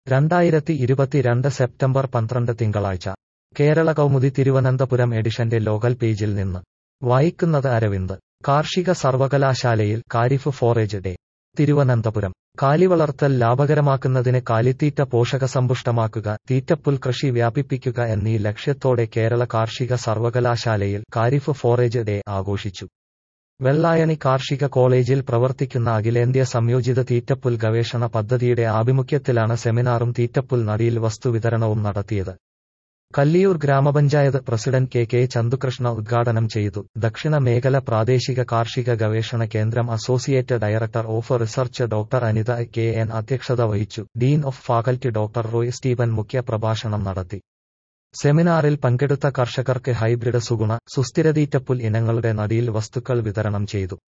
രണ്ടായിരത്തി ഇരുപത്തിരണ്ട് സെപ്റ്റംബർ പന്ത്രണ്ട് തിങ്കളാഴ്ച കേരള കൗമുദി തിരുവനന്തപുരം എഡിഷന്റെ ലോകൽ പേജിൽ നിന്ന് വായിക്കുന്നത് അരവിന്ദ് കാർഷിക സർവകലാശാലയിൽ കാരിഫ് ഫോറേജ് ഡേ തിരുവനന്തപുരം കാലിവളർത്തൽ ലാഭകരമാക്കുന്നതിന് കാലിത്തീറ്റ പോഷകസമ്പുഷ്ടമാക്കുക തീറ്റപ്പുൽ കൃഷി വ്യാപിപ്പിക്കുക എന്നീ ലക്ഷ്യത്തോടെ കേരള കാർഷിക സർവകലാശാലയിൽ കാരിഫ് ഫോറേജ് ഡേ ആഘോഷിച്ചു വെള്ളായണി കാർഷിക കോളേജിൽ പ്രവർത്തിക്കുന്ന അഖിലേന്ത്യാ സംയോജിത തീറ്റപ്പുൽ ഗവേഷണ പദ്ധതിയുടെ ആഭിമുഖ്യത്തിലാണ് സെമിനാറും തീറ്റപ്പുൽ നടിയിൽ വസ്തു വിതരണവും നടത്തിയത് കല്ലിയൂർ ഗ്രാമപഞ്ചായത്ത് പ്രസിഡന്റ് കെ കെ ചന്തുകൃഷ്ണ ഉദ്ഘാടനം ചെയ്തു ദക്ഷിണ മേഖല പ്രാദേശിക കാർഷിക ഗവേഷണ കേന്ദ്രം associate director of research doctor Anitha K N അധ്യക്ഷത വഹിച്ചു dean of faculty doctor Roy Steven മുഖ്യ പ്രഭാഷണം നടത്തി സെമിനാറിൽ പങ്കെടുത്ത കർഷകർക്ക് ഹൈബ്രിഡ് സുഗുണ സുസ്ഥിരതീറ്റപ്പുൽ ഇനങ്ങളുടെ നടിയിൽ വസ്തുക്കൾ വിതരണം ചെയ്തു